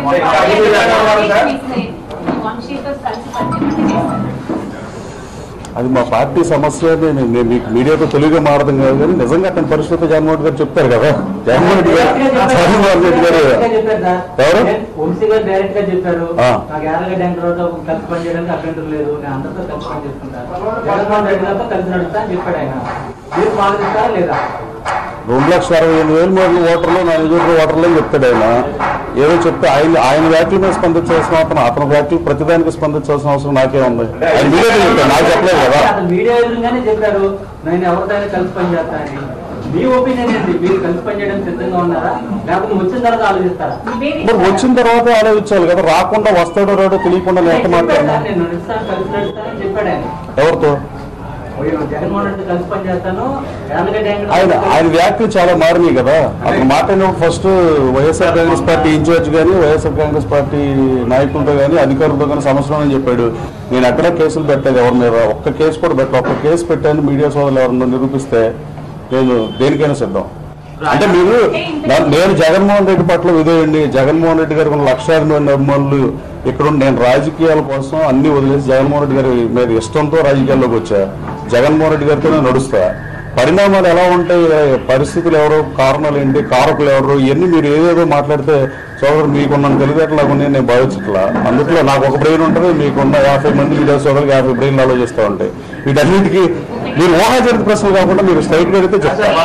వంశీతో కలిసి పనిచేయమంటే చేస్తాను అది మా పార్టీ సమస్య అని నేను నేను మీకు మీడియాతో తెలుగుగా మారడం కాదు కానీ నిజంగా అతని పరిస్థితి జగన్మోహన్ రెడ్డి గారు చెప్తారు కదా జగన్మోహన్ రెడ్డి గారు జగన్మోహన్ రెడ్డి గారు ఎవరు? వంశీ గారు డైరెక్ట్ గా చెప్పారు ఆ. నాకు యాదగిరి వెంకటరావుతో కలిసి పనిచేయడానికి అభ్యంతరం లేదు నేను అందరితో కలిసి పని చేసుకుంటాను జగన్మోహన్ రెడ్డి గారితో కలిసి నడుస్తా అని చెప్పాడు ఆయన మీరు మాట్లాడతారా లేదా రెండు లక్షల అరవై ఎనిమిది వేల మంది ఓటర్లు నా నియోజకవర్గ ఓటర్లు అని చెప్తాడు ఆయన ఏదో చెప్తే ఆయన ఆయన వ్యాఖ్యల మీద స్పందించాల్సిన అవసరం అతని వ్యాఖ్యలు ప్రతిదానికి స్పందించాల్సిన అవసరం నాకే ఉంది ఆయన మీడియాతో చెప్తాడు నాకు చెప్పలేదు కదా అతను మీడియా ఎదురుగానే చెప్పారు నేను ఎవరితో కలిసి పని చేస్తానని మీ ఒపీనియన్ ఏంటి మీరు కలిసి పని చేయడానికి సిద్ధంగా ఉన్నారా లేకపోతే వచ్చిన తర్వాత ఆలోచిస్తారా మరి వచ్చిన తర్వాత ఆలోచించాలి కదా రాకుండా వస్తాడో రాడో తెలియకుండా నేను ఎంత చెప్పాడు మాట్లాడినా సార్, నేను నడుస్తాను కలిసి నడుస్తానని చెప్పాడు ఆయన ఎవరితో జగన్మోహన్ రెడ్డి కలిసి పని చేస్తాను యాదగిరి ఆయన వెంకటరావుతో ఆయన వ్యాఖ్యలు చాలా మారినాయి కదా అతను మాట్లాడినప్పుడు first YSR Congress party in-charge కానీ వైఎస్ఆర్ కాంగ్రెస్ పార్టీ నాయకులతో కానీ అధికారులతో కానీ సమస్యలు అని చెప్పాడు నేను ఎక్కడ కేసులు పెట్టలేదు ఎవరి మీద ఒక్క కేసు కూడా పెట్టలేదు ఒక్క కేసు పెట్టాను మీడియా సోదరులు ఎవరన్నా నిరూపిస్తే నేను దేనికైనా సిద్ధం అంటే మీరు నా- నేను జగన్మోహన్ రెడ్డి పట్ల విధేయండి జగన్మోహన్ రెడ్డి గారికి ఉన్న లక్షలాది మంది అభిమానులు ఇక్కడ ఉండి నేను రాజకీయాల కోసం అన్ని వదిలేసి జగన్మోహన్ రెడ్డి గారి మీద ఇష్టంతో రాజకీయాల్లోకి వచ్చా జగన్మోహన్ రెడ్డి గారితో నేను నడుస్తా పరిణామాలు ఎలా ఉంటాయి పరిస్థితులు ఎవరు కారణాలు ఏంటి కారకులు ఎవరు ఇవన్నీ మీరు ఏదేదో మాట్లాడితే సోదరు మీకున్న తెలివితేటలాగా నేను భావించట్లా అందుట్లో నాకు ఒక బ్రెయిన్ ఉంటుంది మీకున్న యాభై మంది మీడియా సోదరులకు యాభై బ్రెయిన్లు ఆలోచిస్తూ ఉంటాయి వీటన్నిటికీ మీరు ఊహాజనిత ప్రశ్నలు కాకుండా మీరు స్ట్రైట్ గా అడిగితే చెప్తారు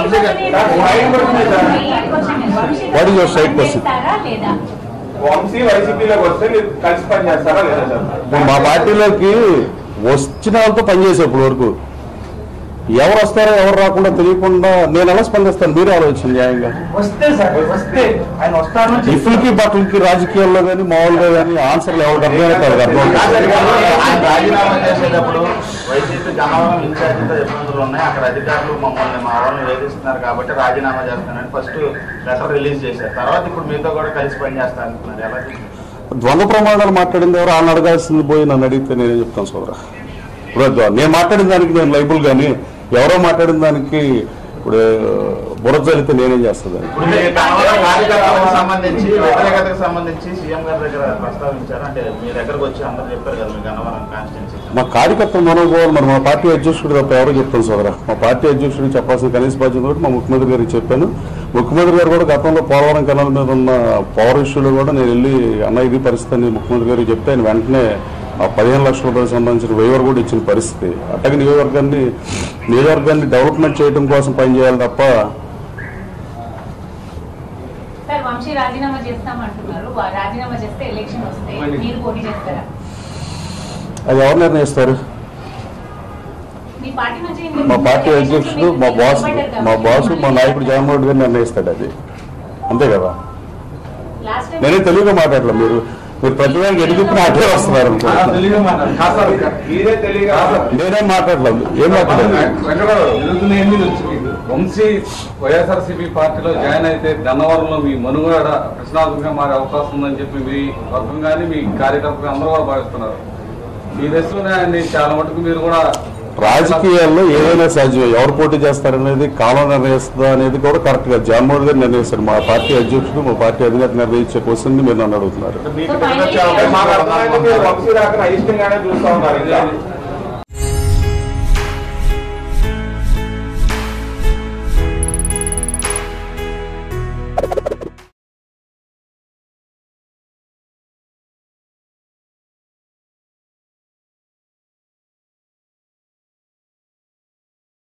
What is your side question? చేస్తారా లేదా వంశీ వైసీపీలోకి వస్తే మీరు కలిసి పని చేస్తారా లేదా సార్ ఇప్పుడు మా పార్టీలోకి వచ్చిన వాళ్ళతో పనిచేసే ఇప్పటి వరకు ఎవరు వస్తారో ఎవరు రాకుండా తెలియకుండా నేను ఎలా స్పందిస్తాను మీరే ఆలోచించండి న్యాయంగా వస్తే సార్ వస్తే ఆయన వస్తాను ఇఫ్లకి బట్టలకి రాజకీయాల్లో కానీ మామూలుగా కానీ ఆన్సర్లు ఎవరికి అర్థమైతే వాళ్ళకి అర్థం ఆయన రాజీనామా చేసేటప్పుడు వైసీపీ గన్నవరం ఇన్ఛార్జితో ఇబ్బందులు ఉన్నాయి అక్కడ అధికారులు మమ్మల్ని మా వాళ్ళని వేధిస్తున్నారు కాబట్టి రాజీనామా చేస్తానని ఫస్ట్ లెటర్ రిలీజ్ చేశారు తర్వాత ఇప్పుడు మీతో కూడా కలిసి పనిచేస్తా అంటున్నారు ఎలా చూస్తారు? ద్వంద్వ ప్రమాణాలు మాట్లాడింది ఎవరు ఆయన అడగాల్సింది పోయి నన్ను అడిగితే నేనే చెప్తాను సోదరా ఇప్పుడు ద్వ- నేను మాట్లాడిన దానికి నేను లైబుల్ కానీ ఎవరో మాట్లాడిన దానికి ఇప్పుడు బురద చల్లితే నేనేం చేస్తుంది ఇప్పుడు మీ గన్నవరం కార్యకర్తలకు సంబంధించి వ్యతిరేకతకు సంబంధించి సీఎం గారి దగ్గర ప్రస్తావించారు అంటే మీ దగ్గరకు వచ్చి అందరూ చెప్పారు కదా మీ గన్నవరం కాన్స్టిట్యున్సీ మా కార్యకర్తల మనోభావాలు మరి మా పార్టీ అధ్యక్షుడు తప్ప ఎవరో చెప్తాను సోదరా మా పార్టీ అధ్యక్షుడికి చెప్పాల్సిన కనీస బాధ్యత కూడా మా ముఖ్యమంత్రి గారికి చెప్పాను ముఖ్యమంత్రి గారు కూడా గతంలో పోలవరం కెనాల్ మీద ఉన్న పవర్ ఇష్యూలో కూడా నేను వెళ్ళి అన్న ఇది పరిస్థితి అని ముఖ్యమంత్రి గారికి చెప్తే ఆయన వెంటనే ఆ పదిహేను లక్షల రూపాయలకు సంబంధించిన వైవర్ కూడా ఇచ్చిన పరిస్థితి అట్టగే నియోజకవర్గాన్ని నియోజకవర్గాన్ని డెవలప్మెంట్ చేయడం కోసం పనిచేయాలి తప్ప సార్ వంశీ రాజీనామా చేస్తామంటున్నారు వా- రాజీనామా చేస్తే ఎలక్షన్ వస్తే మీరు పోటీ చేస్తారా అది ఎవరు నిర్ణయిస్తారు మీ పార్టీ నుంచి మా పార్టీ అధ్యక్షుడు మా బాస్ మా బాస్ మా నాయకుడు జగన్మోహన్ రెడ్డి గారు నిర్ణయిస్తాడు అది అంతే కదా లాస్ట్ టైం నేనే తెలుగుగా మాట్లాడలే మీరు మీరు ప్రతిదానికి ఎన్ని చెప్పినా అట్లే వస్తున్నారు మీరే తెలియగా నేనేం మాట్లాడలేదు ఏం మాట్లాడలేదు జరుగుతున్న ఎన్ని తెలుసు మీకు వంశీ వైఎస్ఆర్సీపీ పార్టీలో జాయిన్ అయితే గన్నవరంలో మీ మనుగడ ప్రశ్నార్థంగా మారే అవకాశం ఉందని చెప్పి మీ వర్గం కానీ మీ కార్యకర్తలు అందరూ కూడా భావిస్తున్నారు మీ దశలోనే ఆయన్ని చాలా మటుకు మీరు కూడా రాజకీయాల్లో ఏదైనా సాధ్యం ఎవరు పోటీ చేస్తారనేది కాలం నిర్ణయిస్తుందా అనేది కూడా కరెక్ట్ గా జగన్మోహన్ గారు నిర్ణయిస్తారు మా పార్టీ అధ్యక్షుడు మా పార్టీ అధినేత నిర్ణయించే క్వశ్చన్ మీరు నన్ను అడుగుతున్నారు మీకు So టికెట్ వచ్చే finally- అవకాశం మాకు ఉందా? అర్థమైంది మీరు వంశీ రాకని అయిష్టంగానే చూస్తా ఉన్నారు ఇంకా